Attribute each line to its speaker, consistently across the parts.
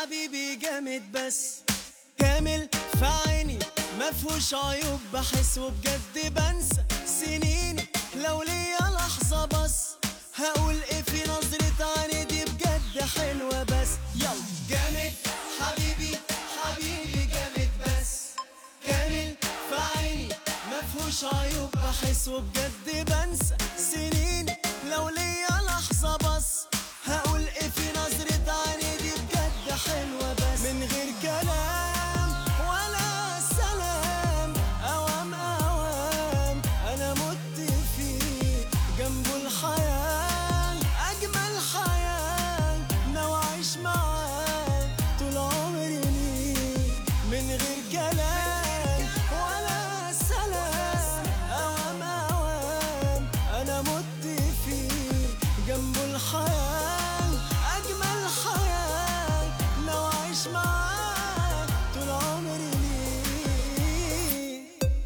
Speaker 1: حبيبي جامد بس كامل في عيني مفهوش عيوب بحس وبجد بنسى سنيني لو ليا لحظة بس هقول ايه في نظرة عيني دي بجد حلوة بس يلا جامد حبيبي حبيبي جامد بس كامل في عيني مفهوش عيوب بحس وبجد بنسى سنيني لو ليا لحظة بس هقول ايه في نظرة عيني دي بجد حلوة بس من غير كلام ولا سلام اوام اوام انا مت فيه جنبه الحياة اجمل حياة ناوي اعيش معاه طول عمري ليه من غير كلام ولا سلام اوام اوام انا مت فيه جنبه الحياة اجمل حياة ناوي اعيش معاه طول عمري ليه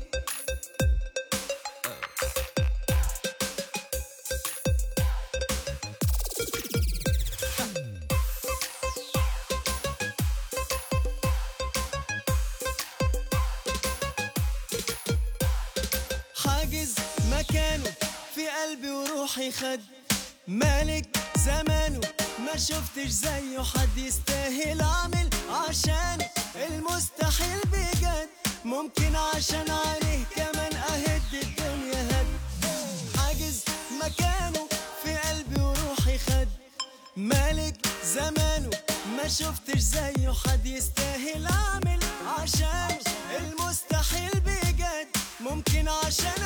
Speaker 1: حاجز مكانه في قلبي وروحي خد مالك زمانه ما شفتش زيه حد يستاهل اعمل عشان المستحيل بجد ممكن عشان عليه كمان اهد الدنيا هد حاجز مكانه في قلبي وروحي خد مالك زمانه ما شفتش زيه حد يستاهل اعمل عشان المستحيل بجد ممكن عشان